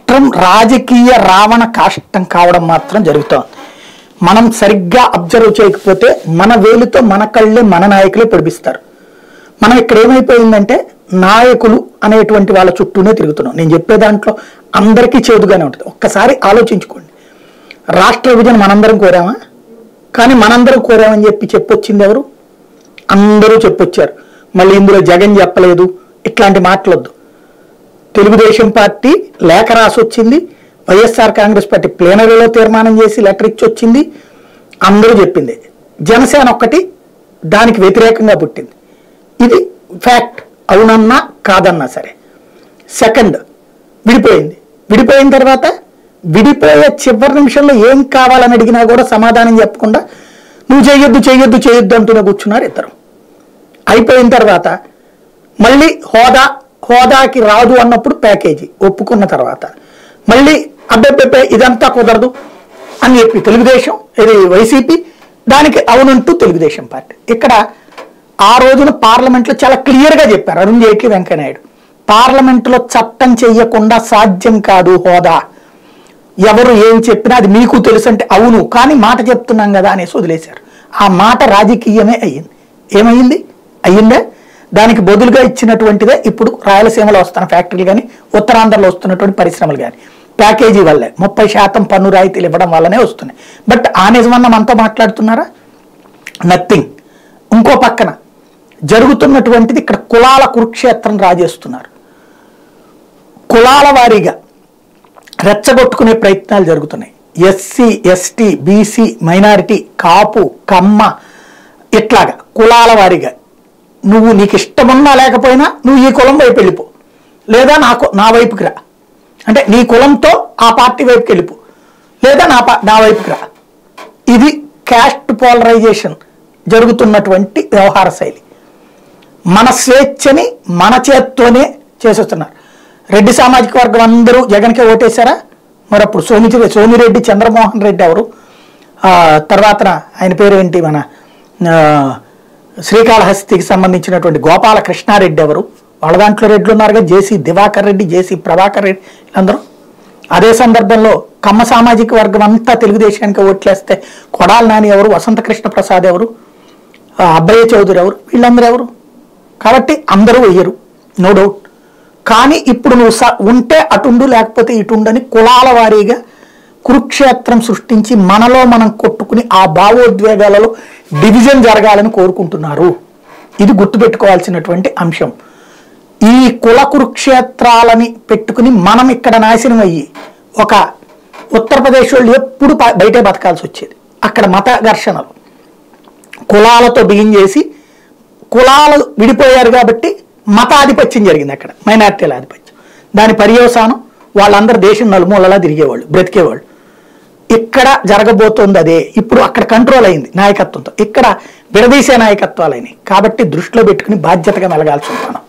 రాష్ట్రం రాజకీయ రావణ కాష్టం కావడం మాత్రం జరుగుతోంది మనం సరిగ్గా అబ్జర్వ్ చేయకపోతే మన వేలుతో మన కళ్ళే మన నాయకులే పొడిపిస్తారు మనం ఇక్కడ ఏమైపోయిందంటే నాయకులు అనేటువంటి వాళ్ళ చుట్టూనే తిరుగుతున్నాం నేను చెప్పే దాంట్లో అందరికీ చేదుగానే ఉంటుంది ఒక్కసారి ఆలోచించుకోండి రాష్ట్ర విభజన మనందరం కోరామా కానీ మనందరం కోరామని చెప్పి చెప్పొచ్చింది ఎవరు అందరూ చెప్పొచ్చారు మళ్ళీ ఇందులో జగన్ చెప్పలేదు ఇట్లాంటి మాటలొద్దు తెలుగుదేశం పార్టీ లేఖ రాసి వచ్చింది వైఎస్ఆర్ కాంగ్రెస్ పార్టీ ప్లేనరీలో తీర్మానం చేసి లెటర్ ఇచ్చి వచ్చింది అందరూ చెప్పింది జనసేన ఒక్కటి దానికి వ్యతిరేకంగా పుట్టింది ఇది ఫ్యాక్ట్ అవునన్నా కాదన్నా సరే సెకండ్ విడిపోయింది విడిపోయిన తర్వాత విడిపోయే చివరి నిమిషంలో ఏం కావాలని అడిగినా కూడా సమాధానం చెప్పకుండా నువ్వు చేయొద్దు చేయొద్దు చేయొద్దు అంటూనే కూర్చున్నారు ఇద్దరు అయిపోయిన తర్వాత మళ్ళీ హోదా హోదాకి రాదు అన్నప్పుడు ప్యాకేజీ ఒప్పుకున్న తర్వాత మళ్ళీ అబ్బెబ్బెబ్బే ఇదంతా కుదరదు అని చెప్పి తెలుగుదేశం ఇది వైసీపీ దానికి అవునంటూ తెలుగుదేశం పార్టీ ఇక్కడ ఆ రోజున పార్లమెంట్లో చాలా క్లియర్గా చెప్పారు అరుణ్ జైట్లీ వెంకయ్యనాయుడు పార్లమెంట్లో చట్టం చెయ్యకుండా సాధ్యం కాదు హోదా ఎవరు ఏం చెప్పినా అది మీకు తెలుసు అంటే అవును కానీ మాట చెప్తున్నాం కదా అనేసి వదిలేశారు ఆ మాట రాజకీయమే అయ్యింది ఏమైంది అయ్యిందే దానికి బదులుగా ఇచ్చినటువంటిదే ఇప్పుడు రాయలసీమలో వస్తున్న ఫ్యాక్టరీలు కానీ ఉత్తరాంధ్రలో వస్తున్నటువంటి పరిశ్రమలు కానీ ప్యాకేజీ వల్లే ముప్పై శాతం పన్ను రాయితీలు ఇవ్వడం వల్లనే వస్తున్నాయి బట్ ఆ నిజమన్న మనతో మాట్లాడుతున్నారా నథింగ్ ఇంకో పక్కన జరుగుతున్నటువంటిది ఇక్కడ కులాల కురుక్షేత్రం రాజేస్తున్నారు కులాల వారీగా రెచ్చగొట్టుకునే ప్రయత్నాలు జరుగుతున్నాయి SC ST BC minority Kapu Kamma ఇట్లాగా కులాల వారీగా నువ్వు నీకు ఇష్టమున్నా లేకపోయినా నువ్వు ఈ కులం వైపు వెళ్ళిపో లేదా నాకు నా వైపుకి రా అంటే నీ కులంతో ఆ పార్టీ వైపుకి వెళ్ళిపో లేదా నా పా నా వైపుకి రా ఇది క్యాస్ట్ పోలరైజేషన్ జరుగుతున్నటువంటి వ్యవహార శైలి మన స్వేచ్ఛని మన చేత్తోనే చేసేస్తున్నారు రెడ్డి సామాజిక వర్గం అందరూ జగన్కే ఓటేశారా మరి అప్పుడు సోమి సోమిరెడ్డి చంద్రమోహన్ రెడ్డి ఎవరు ఆ, తర్వాత ఆయన పేరు ఏంటి మన ఆ, శ్రీకాళహస్తికి సంబంధించినటువంటి గోపాల కృష్ణారెడ్డి ఎవరు వాళ్ళ దాంట్లో రెడ్లు ఉన్నారుగా జేసీ దివాకర్ రెడ్డి జేసీ ప్రభాకర్ రెడ్డి వీళ్ళందరూ అదే సందర్భంలో కమ్మ సామాజిక వర్గం అంతా తెలుగుదేశానికి ఓట్లేస్తే కొడాల నాని ఎవరు వసంత కృష్ణ ప్రసాద్ ఎవరు ఆ, అబ్బయ్య చౌదరి ఎవరు వీళ్ళందరూ ఎవరు కాబట్టి అందరూ వెయ్యరు నో డౌట్ కానీ ఇప్పుడు నువ్వు స- ఉంటే అటుండు లేకపోతే ఇటుండని కులాల వారీగా కురుక్షేత్రం సృష్టించి మనలో మనం కొట్టుకుని ఆ భావోద్వేగాలలో డివిజన్ జరగాలని కోరుకుంటున్నారు ఇది గుర్తుపెట్టుకోవాల్సినటువంటి అంశం ఈ కుల కురుక్షేత్రాలని పెట్టుకుని మనం ఇక్కడ నాశనం అయ్యి ఒక ఉత్తరప్రదేశ్ వాళ్ళు ఎప్పుడు ప- బయటే బతకాల్సి వచ్చేది అక్కడ మత ఘర్షణలు కులాలతో బిగిన్ చేసి కులాలు విడిపోయారు కాబట్టి మతాధిపత్యం జరిగింది అక్కడ మైనార్టీల ఆధిపత్యం దాని పర్యవసానం వాళ్ళందరూ దేశం నలుమూలలా తిరిగేవాళ్ళు బ్రతికేవాళ్ళు ఇక్కడ జరగబోతోంది అదే ఇప్పుడు అక్కడ కంట్రోల్ అయింది నాయకత్వంతో ఇక్కడ విడదీసే నాయకత్వాలైనవి కాబట్టి దృష్టిలో పెట్టుకుని బాధ్యతగా మెలగాల్సి ఉంటాను